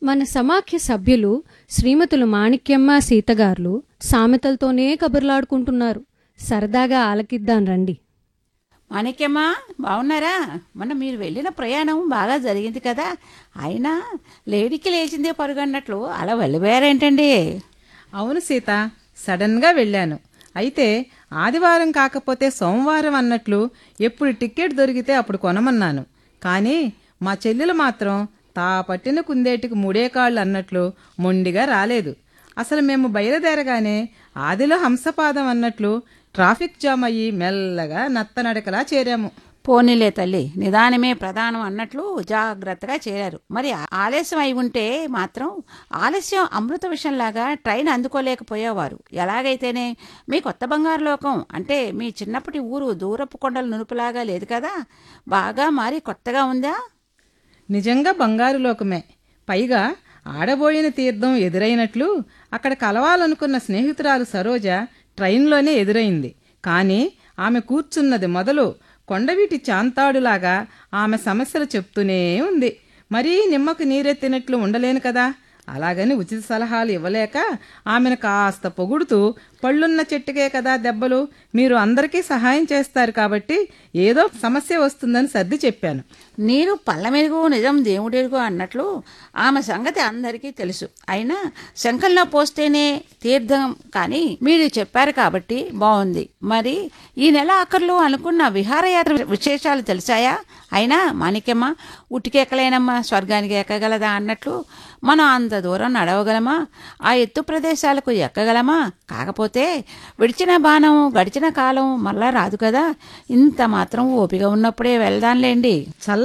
మన సమాఖ్య సభ్యులు శ్రీమతులు మాణిక్యమ్మ సీతగారులు సామెతలతోనే కబుర్లాడుకుంటున్నారు సరదాగా ఆలకిద్దాం రండి మాణిక్యమ్మా బాగున్నారా మొన్న మీరు వెళ్ళిన ప్రయాణం బాగా జరిగింది కదా అయినా లేడీకి లేచిందే పరుగన్నట్లు అలా వెళ్ళిపోయారేంటండి అవును సీత సడన్గా వెళ్ళాను అయితే ఆదివారం కాకపోతే సోమవారం అన్నట్లు ఎప్పుడు టికెట్ దొరికితే అప్పుడు కొనమన్నాను కానీ మా చెల్లెలు మాత్రం తా పట్టిన కుందేటికి మూడే కాళ్ళు అన్నట్లు మొండిగా రాలేదు అసలు మేము బయలుదేరగానే ఆదిలో హంసపాదం అన్నట్లు ట్రాఫిక్ జామ్ అయ్యి మెల్లగా నత్తనడకలా చేరాము పోనీలే తల్లి నిదానమే ప్రధానం అన్నట్లు జాగ్రత్తగా చేరారు మరి ఆలస్యం అయి ఉంటే మాత్రం ఆలస్యం అమృత విషయంలాగా ట్రైన్ అందుకోలేకపోయేవారు ఎలాగైతేనే మీ కొత్త బంగారు లోకం అంటే మీ చిన్నప్పటి ఊరు దూరపు కొండల నునుపులాగా లేదు కదా బాగా మారి కొత్తగా ఉందా నిజంగా బంగారు లోకమే పైగా ఆడబోయిన తీర్థం ఎదురైనట్లు అక్కడ కలవాలనుకున్న స్నేహితురాలు సరోజ ట్రైన్లోనే ఎదురైంది కానీ ఆమె కూర్చున్నది మొదలు కొండవీటి చాంతాడులాగా ఆమె సమస్యలు చెప్తూనే ఉంది మరీ నిమ్మకు నీరెత్తినట్లు ఉండలేను కదా అలాగని ఉచిత సలహాలు ఇవ్వలేక ఆమెను కాస్త పొగుడుతూ పళ్ళున్న చెట్టుకే కదా దెబ్బలు మీరు అందరికీ సహాయం చేస్తారు కాబట్టి ఏదో సమస్య వస్తుందని సర్ది చెప్పాను నీరు పళ్ళ మెరుగు నిజం దేవుడెరుగు అన్నట్లు ఆమె సంగతి అందరికీ తెలుసు అయినా శంఖంలో పోస్తేనే తీర్థం కానీ మీరు చెప్పారు కాబట్టి బాగుంది మరి ఈ నెల ఆఖర్లో అనుకున్న విహారయాత్ర విశేషాలు తెలిసాయా అయినా మాణిక్యమ్మ ఉటికెక్కలేనమ్మా స్వర్గానికి ఎక్కగలదా అన్నట్లు మనం అంత దూరం నడవగలమా ఆ ఎత్తు ప్రదేశాలకు ఎక్కగలమా కాకపోతే విడిచిన బాణం గడిచిన కాలం మళ్ళా రాదు కదా ఇంత మాత్రం ఓపిక ఉన్నప్పుడే వెళ్దాంలేండి చల్ల